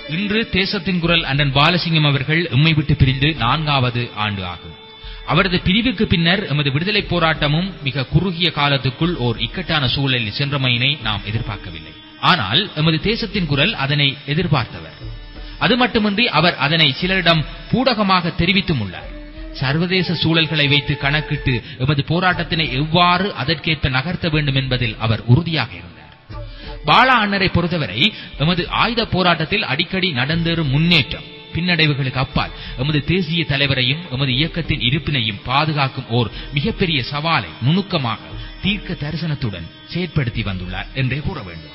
இன்று தேசத்தின் குரல் அண்ணன் பாலசிங்கம் அவர்கள் எம்மை விட்டு பிரிந்து நான்காவது ஆண்டு ஆகும் அவரது பிரிவுக்கு பின்னர் எமது விடுதலை போராட்டமும் மிக குறுகிய காலத்துக்குள் ஓர் இக்கட்டான சூழலில் சென்றமையினை நாம் எதிர்பார்க்கவில்லை ஆனால் எமது தேசத்தின் குரல் அதனை எதிர்பார்த்தவர் அது மட்டுமின்றி அவர் அதனை சிலரிடம் பூடகமாக தெரிவித்தும் உள்ளார் சர்வதேச சூழல்களை வைத்து கணக்கிட்டு எமது போராட்டத்தினை எவ்வாறு அதற்கேற்ப நகர்த்த வேண்டும் என்பதில் அவர் உறுதியாக இருந்தார் பாலா அண்ணரை பொறுத்தவரை எமது ஆயுத போராட்டத்தில் அடிக்கடி நடந்தேறும் முன்னேற்றம் பின்னடைவுகளுக்கு அப்பால் எமது தேசிய தலைவரையும் எமது இயக்கத்தின் இருப்பினையும் பாதுகாக்கும் ஓர் மிகப்பெரிய சவாலை நுணுக்கமாக தீர்க்க தரிசனத்துடன் செயற்படுத்தி வந்துள்ளார் என்றே கூற வேண்டும்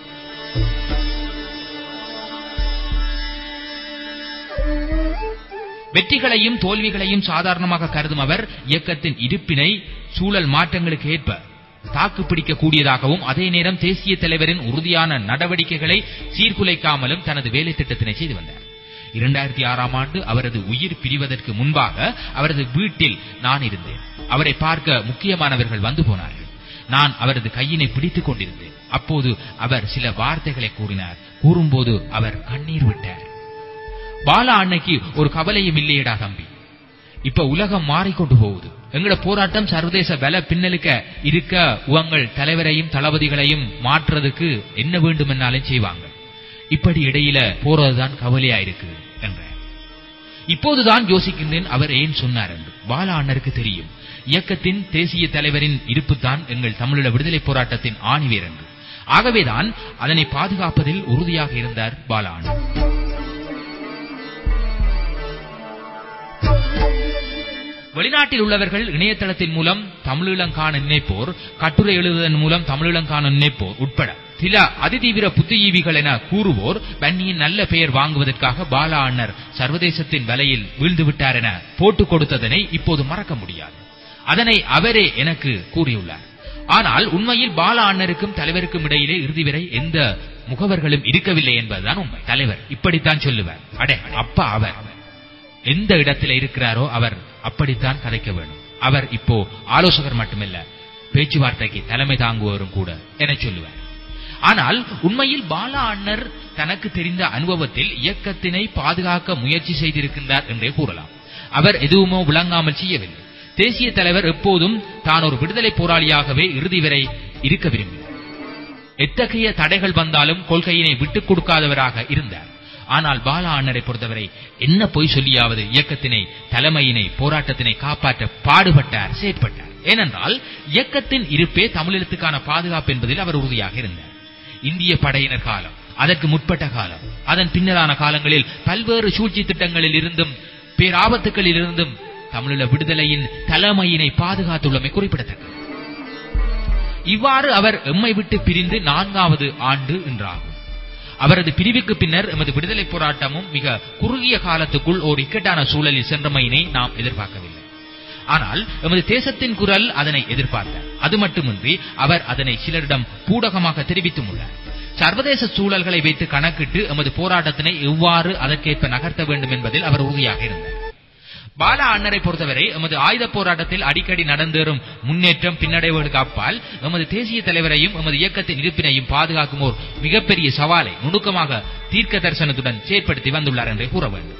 வெற்றிகளையும் தோல்விகளையும் சாதாரணமாக கருதும் அவர் இயக்கத்தின் இருப்பினை சூழல் மாற்றங்களுக்கு ஏற்ப தாக்கு பிடிக்கக்கூடியதாகவும் அதே நேரம் தேசிய தலைவரின் உறுதியான நடவடிக்கைகளை சீர்குலைக்காமலும் தனது வேலை திட்டத்தினை செய்து வந்தார் இரண்டாயிரத்தி ஆறாம் ஆண்டு அவரது உயிர் பிரிவதற்கு முன்பாக அவரது வீட்டில் நான் இருந்தேன் அவரை பார்க்க முக்கியமானவர்கள் வந்து போனார்கள் நான் அவரது கையினை பிடித்துக் கொண்டிருந்தேன் அப்போது அவர் சில வார்த்தைகளை கூறினார் கூறும்போது அவர் கண்ணீர் விட்டார் பாலா அன்னைக்கு ஒரு கவலையும் இல்லையடா தம்பி இப்ப உலகம் மாறிக்கொண்டு போகுது எங்கட போராட்டம் சர்வதேச பல பின்னலுக்க இருக்க உங்கள் தலைவரையும் தளபதிகளையும் மாற்றுறதுக்கு என்ன வேண்டுமென்னாலும் செய்வாங்க இப்படி இடையில போறதுதான் கவலையா இருக்கு என்ற இப்போதுதான் யோசிக்கின்றேன் அவர் ஏன் சொன்னார் என்று பாலா அண்ணருக்கு தெரியும் இயக்கத்தின் தேசிய தலைவரின் இருப்புத்தான் எங்கள் தமிழீழ விடுதலை போராட்டத்தின் ஆணிவேர் என்று ஆகவேதான் அதனை பாதுகாப்பதில் உறுதியாக இருந்தார் பாலா அண்ணன் வெளிநாட்டில் உள்ளவர்கள் இணையதளத்தின் மூலம் தமிழீழங்கான நினைப்போர் கட்டுரை எழுதுவதன் மூலம் தமிழீழங்கான நினைப்போர் உட்பட சில அதிதீவிர புத்திஜீவிகள் என கூறுவோர் பன்னியின் நல்ல பெயர் வாங்குவதற்காக பாலா அண்ணர் சர்வதேசத்தின் வலையில் வீழ்ந்து விட்டார் என போட்டுக் கொடுத்ததனை இப்போது மறக்க முடியாது அதனை அவரே எனக்கு கூறியுள்ளார் ஆனால் உண்மையில் பாலா அண்ணருக்கும் தலைவருக்கும் இடையிலே இறுதி வரை எந்த முகவர்களும் இருக்கவில்லை என்பதுதான் உண்மை தலைவர் இப்படித்தான் சொல்லுவார் அடே அப்பா அவர் எந்த இடத்துல இருக்கிறாரோ அவர் அப்படித்தான் கதைக்க வேண்டும் அவர் இப்போ ஆலோசகர் மட்டுமல்ல பேச்சுவார்த்தைக்கு தலைமை தாங்குவரும் கூட என சொல்லுவார் ஆனால் உண்மையில் பாலா அண்ணர் தனக்கு தெரிந்த அனுபவத்தில் இயக்கத்தினை பாதுகாக்க முயற்சி செய்திருக்கின்றார் என்றே கூறலாம் அவர் எதுவுமோ விளங்காமல் செய்யவில்லை தேசிய தலைவர் எப்போதும் தான் ஒரு விடுதலை போராளியாகவே இறுதி வரை இருக்க விரும்பினார் எத்தகைய தடைகள் வந்தாலும் கொள்கையினை விட்டுக் கொடுக்காதவராக இருந்தார் ஆனால் பாலா அண்ணரை பொறுத்தவரை என்ன பொய் சொல்லியாவது இயக்கத்தினை தலைமையினை போராட்டத்தினை காப்பாற்ற பாடுபட்டார் செயற்பட்டார் ஏனென்றால் இயக்கத்தின் இருப்பே தமிழீழத்துக்கான பாதுகாப்பு என்பதில் அவர் உறுதியாக இருந்தார் இந்திய படையினர் காலம் அதற்கு முற்பட்ட காலம் அதன் பின்னரான காலங்களில் பல்வேறு சூழ்ச்சி திட்டங்களில் இருந்தும் பேராபத்துக்களில் இருந்தும் தமிழீழ விடுதலையின் தலைமையினை பாதுகாத்துள்ளமை குறிப்பிடத்தக்கது இவ்வாறு அவர் எம்மை விட்டு பிரிந்து நான்காவது ஆண்டு என்றாகும் அவரது பிரிவுக்கு பின்னர் எமது விடுதலை போராட்டமும் மிக குறுகிய காலத்துக்குள் ஓர் இக்கட்டான சூழலில் சென்றமையினை நாம் எதிர்பார்க்கவில்லை ஆனால் எமது தேசத்தின் குரல் அதனை எதிர்பார்த்தார் அது மட்டுமின்றி அவர் அதனை சிலரிடம் பூடகமாக தெரிவித்தும் உள்ளார் சர்வதேச சூழல்களை வைத்து கணக்கிட்டு எமது போராட்டத்தினை எவ்வாறு அதற்கேற்ப நகர்த்த வேண்டும் என்பதில் அவர் உறுதியாக இருந்தார் பாலா அண்ணரை பொறுத்தவரை எமது ஆயுத போராட்டத்தில் அடிக்கடி நடந்தேறும் முன்னேற்றம் பின்னடைவுகளுக்கு அப்பால் எமது தேசிய தலைவரையும் எமது இயக்கத்தின் இருப்பினையும் பாதுகாக்கும் ஓர் மிகப்பெரிய சவாலை நுணுக்கமாக தீர்க்க தரிசனத்துடன் செயற்படுத்தி வந்துள்ளார் என்றே கூற வேண்டும்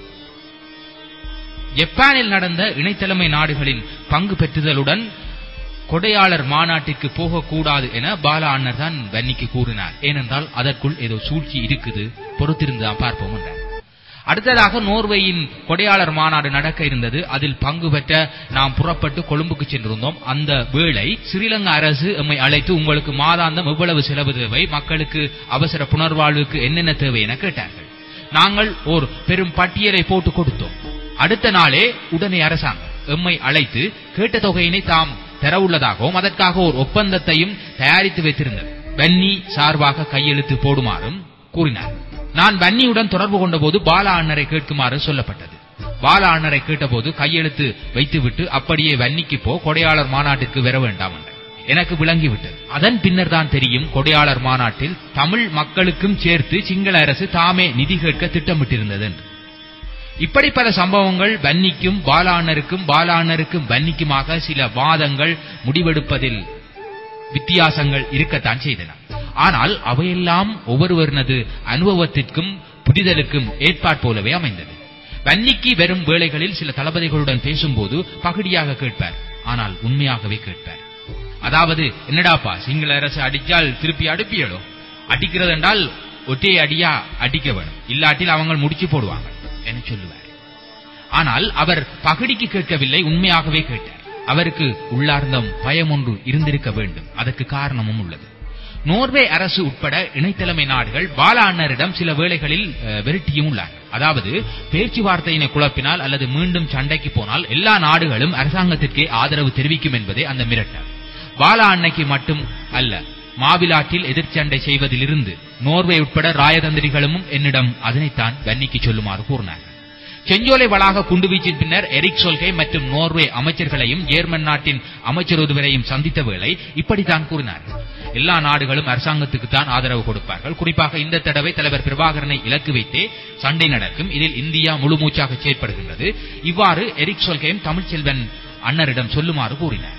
ஜப்பானில் நடந்த இணைத்தலைமை நாடுகளின் பங்கு பெற்றுதலுடன் கொடையாளர் மாநாட்டிற்கு போகக்கூடாது என பாலா அண்ணர் தான் வன்னிக்கு கூறினார் ஏனென்றால் அதற்குள் ஏதோ சூழ்ச்சி இருக்குது பொறுத்திருந்துதான் பார்ப்போம் என்றார் அடுத்ததாக நோர்வேயின் கொடையாளர் மாநாடு நடக்க இருந்தது அதில் பங்கு பெற்ற நாம் புறப்பட்டு கொழும்புக்கு சென்றிருந்தோம் அந்த வேளை ஸ்ரீலங்கா அரசு எம்மை அழைத்து உங்களுக்கு மாதாந்தம் எவ்வளவு செலவு தேவை மக்களுக்கு அவசர புனர்வாழ்வுக்கு என்னென்ன தேவை என கேட்டார்கள் நாங்கள் ஒரு பெரும் பட்டியலை போட்டு கொடுத்தோம் அடுத்த நாளே உடனே அரசாங்கம் எம்மை அழைத்து கேட்ட தொகையினை தாம் தரவுள்ளதாகவும் அதற்காக ஒரு ஒப்பந்தத்தையும் தயாரித்து வைத்திருந்தது பன்னி சார்பாக கையெழுத்து போடுமாறும் கூறினார் நான் பன்னியுடன் தொடர்பு கொண்டபோது பாலா அண்ணரை கேட்குமாறு சொல்லப்பட்டது பாலா அண்ணரை கேட்டபோது கையெழுத்து வைத்துவிட்டு அப்படியே வன்னிக்கு போ கொடையாளர் மாநாட்டிற்கு வர வேண்டாம் என்றார் எனக்கு விளங்கிவிட்டது அதன் பின்னர் தான் தெரியும் கொடையாளர் மாநாட்டில் தமிழ் மக்களுக்கும் சேர்த்து சிங்கள அரசு தாமே நிதி கேட்க திட்டமிட்டிருந்தது என்று இப்படி பல சம்பவங்கள் வன்னிக்கும் பாலாண்ணருக்கும் பாலாண்ணருக்கும் வன்னிக்குமாக சில வாதங்கள் முடிவெடுப்பதில் வித்தியாசங்கள் இருக்கத்தான் செய்தன ஆனால் அவையெல்லாம் ஒவ்வொருவரினது அனுபவத்திற்கும் புரிதலுக்கும் ஏற்பாற் போலவே அமைந்தது வன்னிக்கு வெறும் வேளைகளில் சில தளபதிகளுடன் பேசும்போது பகுடியாக கேட்பார் ஆனால் உண்மையாகவே கேட்பார் அதாவது என்னடாப்பா சிங்கள அரசு அடிச்சால் திருப்பி அடிப்பியலோ அடிக்கிறது என்றால் ஒற்றை அடியா அடிக்க வேணும் இல்லாட்டில் அவங்க முடிச்சு போடுவாங்க என சொல்லுவார் ஆனால் அவர் பகடிக்கு கேட்கவில்லை உண்மையாகவே கேட்டார் அவருக்கு உள்ளார்ந்த பயம் ஒன்று இருந்திருக்க வேண்டும் அதற்கு காரணமும் உள்ளது நோர்வே அரசு உட்பட இணைத்தலைமை நாடுகள் பாலா அண்ணரிடம் சில வேளைகளில் அஹ், விரட்டியும் உள்ளார் அதாவது பேச்சுவார்த்தையினை குழப்பினால் அல்லது மீண்டும் சண்டைக்கு போனால் எல்லா நாடுகளும் அரசாங்கத்திற்கே ஆதரவு தெரிவிக்கும் என்பதே அந்த மிரட்டல் பாலா அன்னைக்கு மட்டும் அல்ல மாவிலாற்றில் எதிர்ச்சண்டை செய்வதிலிருந்து நோர்வே உட்பட ராயதந்திரிகளும் என்னிடம் அதனைத்தான் வன்னிக்கு சொல்லுமாறு கூறினார் செஞ்சோலை வளாக குண்டுவீச்சின் பின்னர் எரிக் சொல்கை மற்றும் நோர்வே அமைச்சர்களையும் ஜேர்மன் நாட்டின் அமைச்சர் ஒருவரையும் சந்தித்த வேளை இப்படித்தான் கூறினார்கள் எல்லா நாடுகளும் அரசாங்கத்துக்கு தான் ஆதரவு கொடுப்பார்கள் குறிப்பாக இந்த தடவை தலைவர் பிரபாகரனை இலக்கு வைத்தே சண்டை நடக்கும் இதில் இந்தியா முழுமூச்சாக செயற்படுகின்றது இவ்வாறு எரிக் சொல்கையும் தமிழ்ச்செல்வன் அண்ணரிடம் சொல்லுமாறு கூறினார்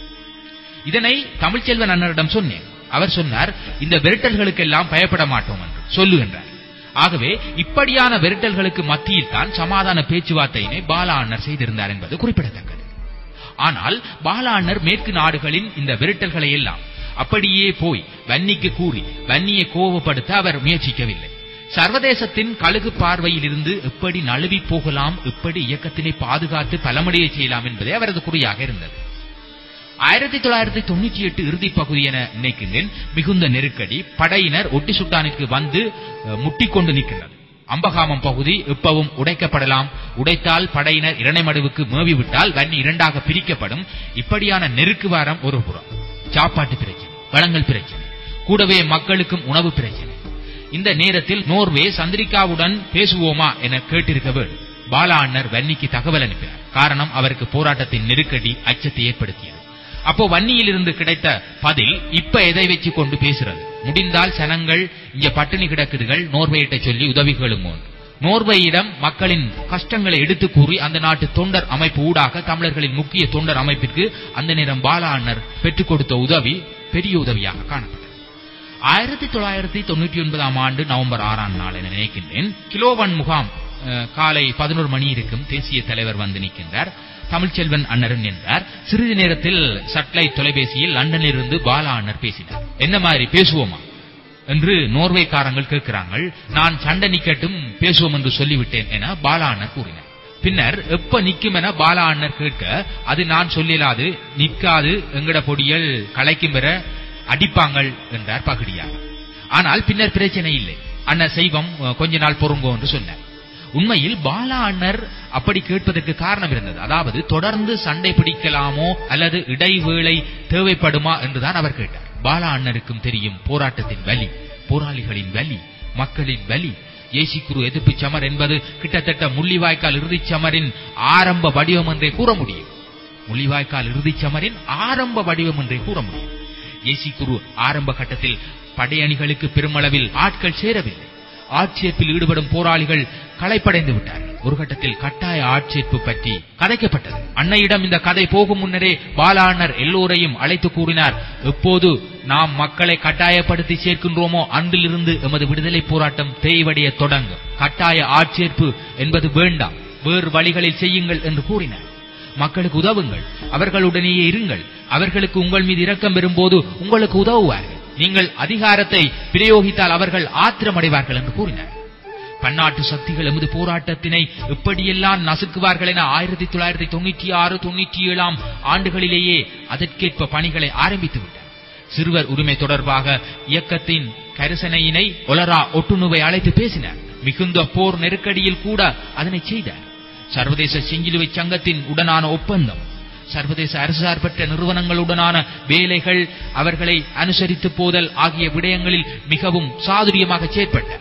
இதனை தமிழ்ச்செல்வன் அண்ணரிடம் சொன்னேன் அவர் சொன்னார் இந்த விரட்டல்களுக்கெல்லாம் பயப்பட மாட்டோம் என்று சொல்லுகின்றார் ஆகவே இப்படியான விரட்டல்களுக்கு மத்தியில் தான் சமாதான பேச்சுவார்த்தையினை பாலா அண்ணர் செய்திருந்தார் என்பது குறிப்பிடத்தக்கது ஆனால் பாலா அண்ணர் மேற்கு நாடுகளின் இந்த விரட்டல்களை எல்லாம் அப்படியே போய் வன்னிக்கு கூறி வன்னியை கோபப்படுத்த அவர் முயற்சிக்கவில்லை சர்வதேசத்தின் கழுகு பார்வையில் இருந்து எப்படி நழுவி போகலாம் எப்படி இயக்கத்தினை பாதுகாத்து பலமடைய செய்யலாம் என்பதே அவரது குறியாக இருந்தது ஆயிரத்தி தொள்ளாயிரத்தி தொண்ணூற்றி எட்டு இறுதி பகுதி என நினைக்கின்றேன் மிகுந்த நெருக்கடி படையினர் ஒட்டி சுட்டானுக்கு வந்து அஹ், முட்டிக்கொண்டு நிற்கின்றது அம்பகாமம் பகுதி எப்பவும் உடைக்கப்படலாம் உடைத்தால் படையினர் இரணைமடுவுக்கு மேவிவிட்டால் வன்னி இரண்டாக பிரிக்கப்படும் இப்படியான நெருக்கு வாரம் ஒரு புறம் சாப்பாட்டு பிரச்சனை வளங்கள் பிரச்சனை கூடவே மக்களுக்கும் உணவு பிரச்சனை இந்த நேரத்தில் நோர்வே சந்திரிகாவுடன் பேசுவோமா என கேட்டிருக்க வேண்டும் பாலா அண்ணர் வன்னிக்கு தகவல் அனுப்பினார் காரணம் அவருக்கு போராட்டத்தின் நெருக்கடி அச்சத்தை ஏற்படுத்தியது அப்போ வன்னியில் இருந்து கிடைத்த பதில் இப்ப எதை வச்சு கொண்டு பேசுறது முடிந்தால் சனங்கள் இங்க பட்டினி கிடக்குதுகள் நோர்வேயிட்ட சொல்லி உதவிகளும் நோர்வேயிடம் மக்களின் கஷ்டங்களை எடுத்து கூறி அந்த நாட்டு தொண்டர் அமைப்பு ஊடாக தமிழர்களின் முக்கிய தொண்டர் அமைப்பிற்கு அந்த நேரம் பாலா அண்ணர் பெற்றுக் கொடுத்த உதவி பெரிய உதவியாக காணப்பட்டது ஆயிரத்தி தொள்ளாயிரத்தி தொண்ணூற்றி ஒன்பதாம் ஆண்டு நவம்பர் ஆறாம் நாள் என நினைக்கின்றேன் கிலோவன் முகாம் அஹ், காலை பதினோரு மணி இருக்கும் தேசிய தலைவர் வந்து நிற்கின்றார் தமிழ்ச்செல்வன் அண்ணரும் நின்றார் சிறிது நேரத்தில் சட்லைட் தொலைபேசியில் லண்டனில் இருந்து பாலா அண்ணர் பேசினார் என்ன மாதிரி பேசுவோமா என்று நோர்வேக்காரங்கள் கேட்கிறார்கள் நான் சண்டை நிக்கட்டும் பேசுவோம் என்று சொல்லிவிட்டேன் என பாலா அண்ணர் கூறினார் பின்னர் எப்ப நிக்கும் என பாலா அண்ணர் கேட்க அது நான் சொல்லிலாது நிக்காது எங்கட பொடியல் கலைக்கும் பெற அடிப்பாங்கள் என்றார் பகுடியாக ஆனால் பின்னர் பிரச்சனை இல்லை அண்ணர் செய்வம் அஹ், கொஞ்ச நாள் பொறுங்கோ என்று சொன்னார் உண்மையில் பாலா அண்ணர் அப்படி கேட்பதற்கு காரணம் இருந்தது அதாவது தொடர்ந்து சண்டை பிடிக்கலாமோ அல்லது இடைவேளை தேவைப்படுமா என்றுதான் அவர் கேட்டார் பாலா அண்ணருக்கும் தெரியும் போராட்டத்தின் வலி போராளிகளின் வலி மக்களின் வலி ஏசிக்குரு எதிர்ப்பு சமர் என்பது கிட்டத்தட்ட முள்ளிவாய்க்கால் இறுதிச் சமரின் ஆரம்ப வடிவம் என்றே கூற முடியும் முள்ளிவாய்க்கால் இறுதிச் சமரின் ஆரம்ப வடிவம் என்றே கூற முடியும் ஏசிக்குரு ஆரம்ப கட்டத்தில் படையணிகளுக்கு பெருமளவில் ஆட்கள் சேரவில்லை ஆட்சேர்ப்பில் ஈடுபடும் போராளிகள் களைப்படைந்து விட்டார்கள் ஒரு கட்டத்தில் கட்டாய ஆட்சேர்ப்பு பற்றி கதைக்கப்பட்டது அன்னையிடம் இந்த கதை போகும் முன்னரே பாலாண்ணர் எல்லோரையும் அழைத்து கூறினார் எப்போது நாம் மக்களை கட்டாயப்படுத்தி சேர்க்கின்றோமோ அன்றிலிருந்து எமது விடுதலை போராட்டம் தேய்வடைய தொடங்கும் கட்டாய ஆட்சேர்ப்பு என்பது வேண்டாம் வேறு வழிகளில் செய்யுங்கள் என்று கூறினார் மக்களுக்கு உதவுங்கள் அவர்களுடனேயே இருங்கள் அவர்களுக்கு உங்கள் மீது இரக்கம் பெறும்போது உங்களுக்கு உதவுவார்கள் நீங்கள் அதிகாரத்தை பிரயோகித்தால் அவர்கள் ஆத்திரமடைவார்கள் என்று கூறினார் பன்னாட்டு சக்திகள் எமது போராட்டத்தினை எப்படியெல்லாம் நசுக்குவார்கள் என ஆயிரத்தி தொள்ளாயிரத்தி தொண்ணூற்றி ஆறு தொண்ணூற்றி ஏழாம் ஆண்டுகளிலேயே அதற்கேற்ப பணிகளை ஆரம்பித்து விட்டார் சிறுவர் உரிமை தொடர்பாக இயக்கத்தின் கரிசனையினை ஒலரா ஒட்டுணுவை அழைத்து பேசினார் மிகுந்த போர் நெருக்கடியில் கூட அதனை செய்தார் சர்வதேச செஞ்சிலுவை சங்கத்தின் உடனான ஒப்பந்தம் சர்வதேச அரசார்பற்ற நிறுவனங்களுடனான வேலைகள் அவர்களை அனுசரித்து போதல் ஆகிய விடயங்களில் மிகவும் சாதுரியமாக செயற்பட்டார்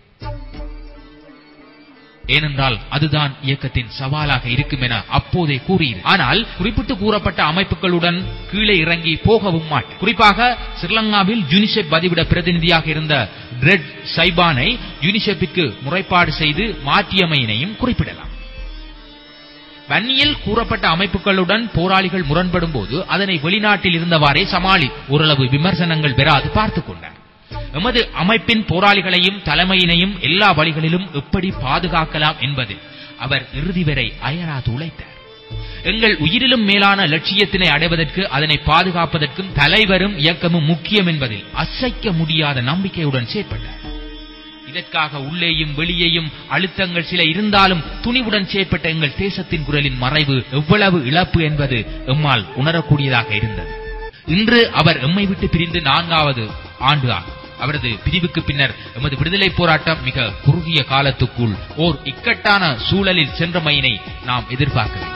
ஏனென்றால் அதுதான் இயக்கத்தின் சவாலாக இருக்கும் என அப்போதே கூறியது ஆனால் குறிப்பிட்டு கூறப்பட்ட அமைப்புகளுடன் கீழே இறங்கி போகவும் மாட்டார் குறிப்பாக ஸ்ரீலங்காவில் யூனிசெப் பதிவிட பிரதிநிதியாக இருந்த ரெட் சைபானை யூனிசெப்பிற்கு முறைப்பாடு செய்து மாற்றியமையினையும் குறிப்பிடலாம் வன்னியில் கூறப்பட்ட அமைப்புகளுடன் போராளிகள் முரண்படும் போது அதனை வெளிநாட்டில் இருந்தவாறே சமாளி ஓரளவு விமர்சனங்கள் பெறாது பார்த்துக் கொண்டார் எமது அமைப்பின் போராளிகளையும் தலைமையினையும் எல்லா வழிகளிலும் எப்படி பாதுகாக்கலாம் என்பதில் அவர் இறுதி வரை அயராது உழைத்தார் எங்கள் உயிரிலும் மேலான லட்சியத்தினை அடைவதற்கு அதனை பாதுகாப்பதற்கும் தலைவரும் இயக்கமும் முக்கியம் என்பதில் அசைக்க முடியாத நம்பிக்கையுடன் செயற்பட்டார் இதற்காக உள்ளேயும் வெளியேயும் அழுத்தங்கள் சில இருந்தாலும் துணிவுடன் செயற்பட்ட எங்கள் தேசத்தின் குரலின் மறைவு எவ்வளவு இழப்பு என்பது எம்மால் உணரக்கூடியதாக இருந்தது இன்று அவர் எம்மை விட்டு பிரிந்து நான்காவது ஆண்டு ஆகும் அவரது பிரிவுக்கு பின்னர் எமது விடுதலை போராட்டம் மிக குறுகிய காலத்துக்குள் ஓர் இக்கட்டான சூழலில் சென்றமையினை நாம் எதிர்பார்க்கவில்லை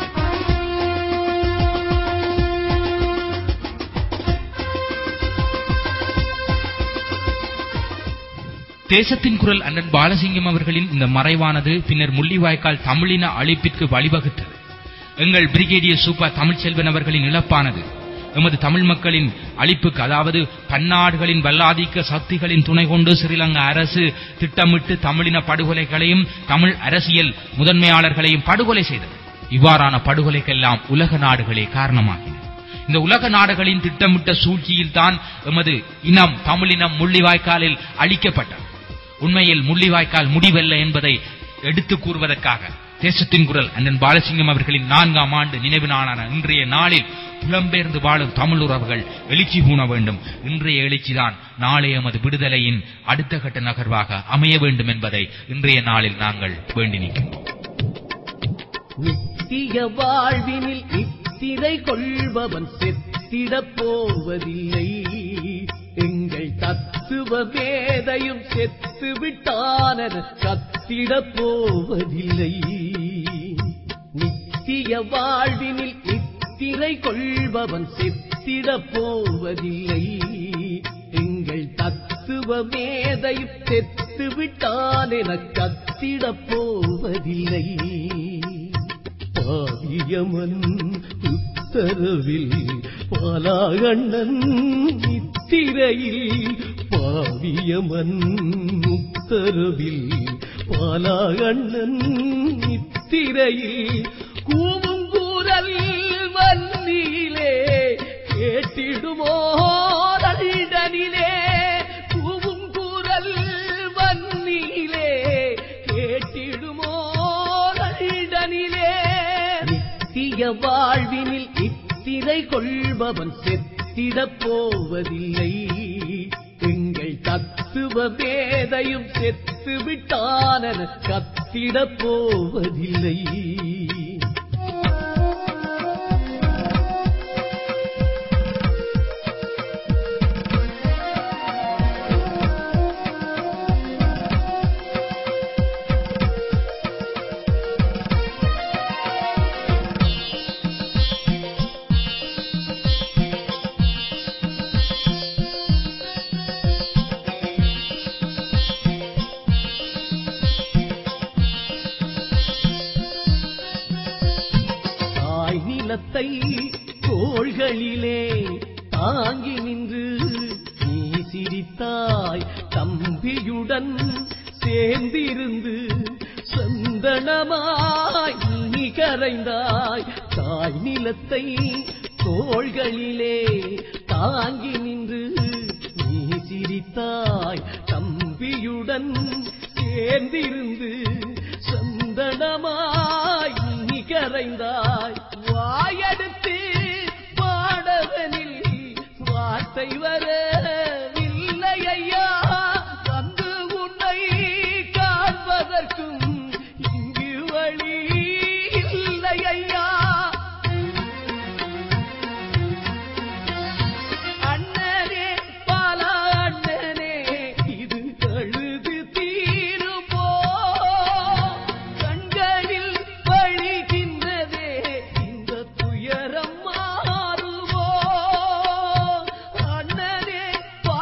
தேசத்தின் குரல் அண்ணன் பாலசிங்கம் அவர்களின் இந்த மறைவானது பின்னர் முள்ளிவாய்க்கால் தமிழின அழிப்பிற்கு வழிவகுத்தது எங்கள் பிரிகேடியர் சூப்பர் தமிழ்ச்செல்வன் அவர்களின் இழப்பானது எமது தமிழ் மக்களின் அழிப்புக்கு அதாவது பன்னாடுகளின் வல்லாதிக்க சக்திகளின் துணை கொண்டு ஸ்ரீலங்கா அரசு திட்டமிட்டு தமிழின படுகொலைகளையும் தமிழ் அரசியல் முதன்மையாளர்களையும் படுகொலை செய்தது இவ்வாறான படுகொலைக்கெல்லாம் உலக நாடுகளே காரணமாகின இந்த உலக நாடுகளின் திட்டமிட்ட சூழ்ச்சியில் தான் எமது இனம் தமிழினம் முள்ளிவாய்க்காலில் அழிக்கப்பட்டது உண்மையில் முள்ளிவாய்க்கால் முடிவல்ல என்பதை எடுத்துக் கூறுவதற்காக தேசத்தின் குரல் அண்ணன் பாலசிங்கம் அவர்களின் நான்காம் ஆண்டு நினைவு நாளான இன்றைய நாளில் புலம்பெயர்ந்து வாழும் தமிழ் உறவுகள் எழுச்சி பூண வேண்டும் இன்றைய எழுச்சிதான் நாளை எமது விடுதலையின் அடுத்த கட்ட நகர்வாக அமைய வேண்டும் என்பதை இன்றைய நாளில் நாங்கள் வேண்டி நிற்கின்றோம் நித்திய வாழ்வினில் நித்திரை கொள்பவன் செத்திடப் போவதில்லை எங்கள் தத்துவ வேதையும் செத்து விட்டான கத்திடப் போவதில்லை நித்திய வாழ்வினில் நித்திரை கொள்பவன் செத்திடப் போவதில்லை எங்கள் தத்துவ மேதையும் செத்து விட்டான் என கத்திடப் போவதில்லை பாவியமன் உத்தரவில் பாலாகண்ணன் நித்திரையில் பாவியமன் உத்தரவில் பாலாகண்ணன் நித்திரையில் கூவுங்கூரல் வன்னியிலே கேட்டிடுமோ தண்டனிலே கூவுங்கூரல் வன்னியிலே கேட்டிடுமோ தண்டனிலே நித்திய வாழ்வினில் இத்திரை கொள்பவன் செத்திடப் போவதில்லை எங்கள் தத்துவ வேதையும் செத்து விட்டான கத்திடப் போவதில்லை தாய் நிலத்தை தோள்களிலே தாங்கி நின்று நீ சிரித்தாய் தம்பியுடன் சேர்ந்திருந்து சந்தனமாய் நீ கரைந்தாய் தாய் நிலத்தை தோள்களிலே தாங்கி நின்று நீ சிரித்தாய் தம்பியுடன் சேர்ந்திருந்து சந்தனமாய் நீ கரைந்தாய் வாயெடுத்து பாடவனில் வார்த்தை வரவில்லை ஐயா வந்து உன்னை காண்பதற்கும் இங்கு வழி இல்லை ஐயா அண்ணனே பாலா அண்ணனே இது அழுது தீருமோ கண்களில் வழிகின்றதே இந்த துயரம் மாறுமோ அண்ணனே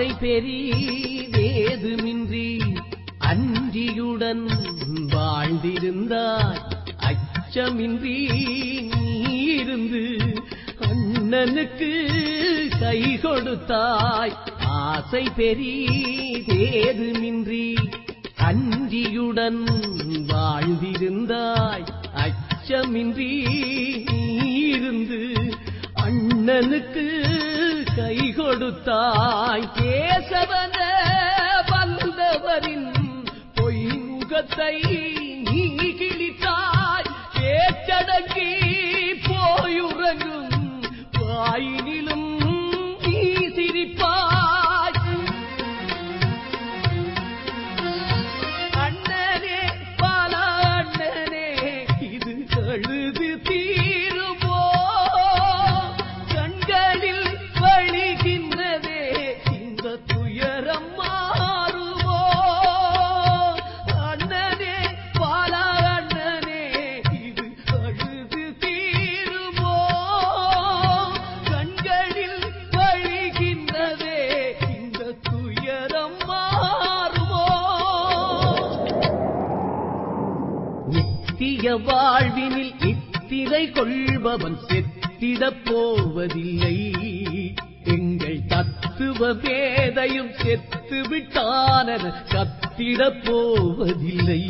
ஆசை பெரிதேதுமின்றி அன்றியுடன் வாழ்ந்திருந்தாய் அச்சமின்றி நீ இருந்து அண்ணனுக்கு கை கொடுத்தாய் ஆசை பெரிதேதுமின்றி அன்றியுடன் வாழ்ந்திருந்தாய் அச்சமின்றி நீ இருந்து அண்ணனுக்கு கை கொடுத்தாய் கேசவன வந்தவரின் பொய்முகத்தை நீ கிழித்தாய் பேச்சடங்கி போயுறங்கும் வாயினிலும் நீ சிரிப்பாய் அண்ணனே பல அண்ணனே இது கழுது தீருமோ கண்களில் வழிகின்றதே இந்த துயரம் மாறுமோ அண்ணனே பல அண்ணனே இது கழுது தீருமோ கண்களில் வழிகின்றதே இந்த துயரம் மாறுமோ நித்திய வாழ்வினில் இத்திரை கொள்பவன் செத்திடப் போவதில்லை எங்கள் தத்துவ வேதையும் செத்து விட்டானன கத்திடப் போவதில்லை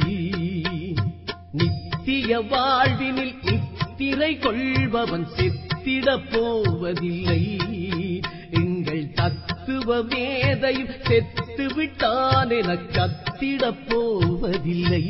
நித்திய வாழ்வினில் இத்திரை கொள்பவன் செத்திடப் போவதில்லை எங்கள் தத்துவ வேதையும் செத்து விட்டான் என கத்திடப் போவதில்லை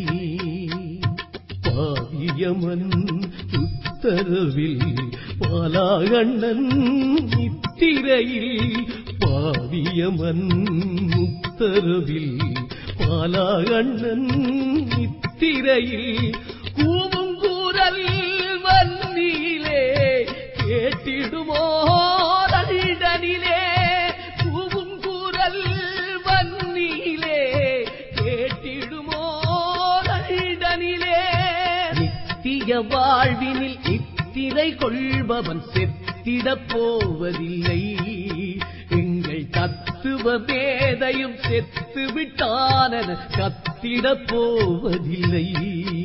பாவியமன் உத்தரவில் பாலாகண்ணன் நித்திரையில் பாவியமன் உத்தரவில் பாலாகண்ணன் நித்திரையில் கூவுங்கூரல் வன்னியிலே கேட்டிடுமோ தண்டனிலே கூவுங்கூரல் வன்னியிலே கேட்டிடுமோ தண்டனிலே நித்திய வாழ்வினில் இத்திரை கொள்பவன் செத்திடப் போவதில்லை எங்கள் தத்துவ வேதையும் செத்து விட்டானன கத்திடப் போவதில்லை